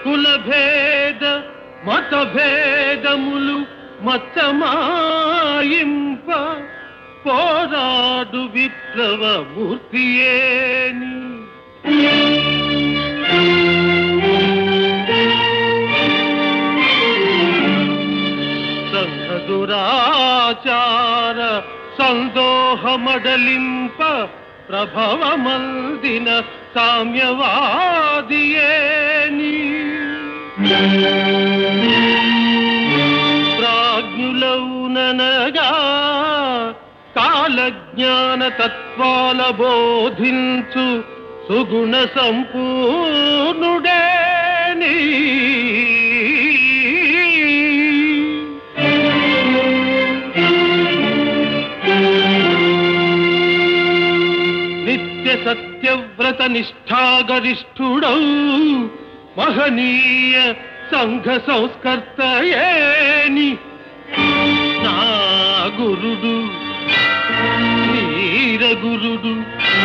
కులభేద మతభేదములు మచ్చమాయింప పోరాడు విప్లవ మూర్తియేని సంఘదురాచార సందోహమడలింప ప్రభవమందిన సామ్యవాదియేని ప్రాజ్ఞులౌననగా కాలజ్ఞాన తత్వాల బోధించు సుగుణ సంపూర్ణుడేని నిత్య సత్యవ్రత నిష్ఠాగరిష్ఠుడౌ మహనీయ సంఘ సంస్కర్తయేని నా గురుడు వీరగురుడు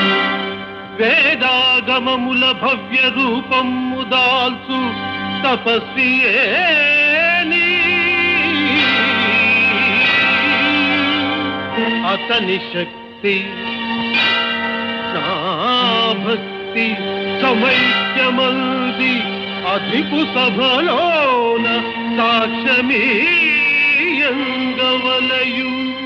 వేదాగమముల భవ్య రూపము దాల్చు తపస్వియేని అతని శక్తి నా భక్తి సమైక్యమంది అధికు సభలోన సాక్ష్యమీయంగవలయు